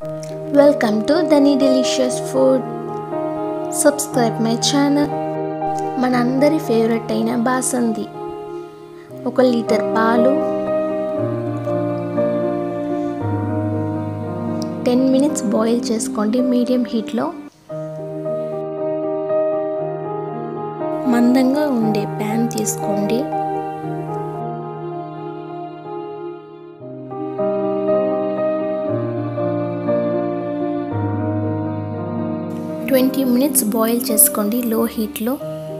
welcome to దని delicious food subscribe my channel మనందరి favourite అయిన బాసంది ఒక లీటర్ పాలు టెన్ మినిట్స్ బాయిల్ చేసుకోండి మీడియం హీట్లో మందంగా ఉండే ప్యాన్ తీసుకోండి ట్వంటీ మినిట్స్ బాయిల్ చేసుకోండి లో హీట్లో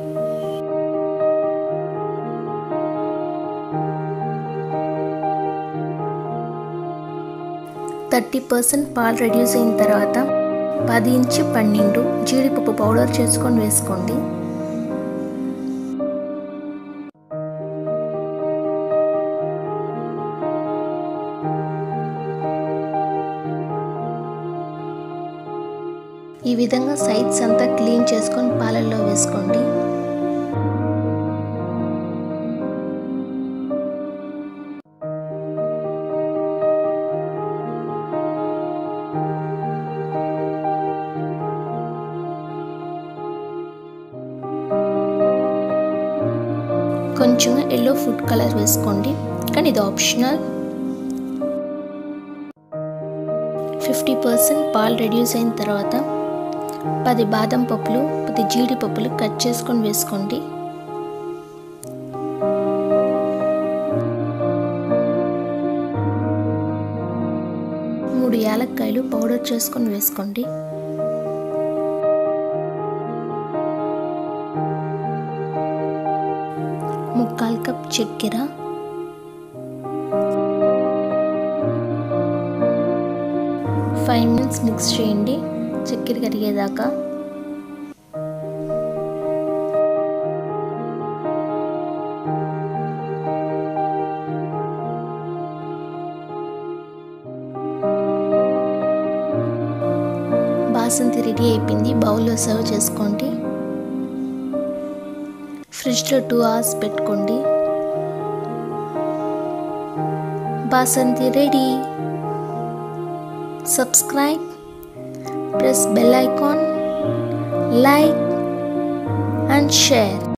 థర్టీ పర్సెంట్ పాలు రెడ్యూస్ అయిన తర్వాత పది ఇంచు పన్నెండు జీడిపప్పు పౌడర్ చేసుకొని వేసుకోండి ఈ విధంగా సైడ్స్ అంతా క్లీన్ చేసుకొని పాలల్లో వేసుకోండి కొంచెం ఎల్లో ఫుడ్ కలర్ వేసుకోండి కానీ ఇది ఆప్షనల్ ఫిఫ్టీ పర్సెంట్ పాలు రెడ్యూస్ అయిన తర్వాత పది బాదం పప్పులు పది జీడిపప్పులు కట్ చేసుకొని వేసుకోండి మూడు యాలక్కాయలు పౌడర్ చేసుకొని వేసుకోండి ముక్కాల్ కప్ చక్కెర ఫైవ్ మినిట్స్ మిక్స్ చేయండి చక్కెర కరిగేదాకా బాసంతి రెడీ అయిపోయింది బౌల్లో సర్వ్ చేసుకోండి ఫ్రిడ్జ్లో టూ అవర్స్ పెట్టుకోండి basundi ready subscribe press bell icon like and share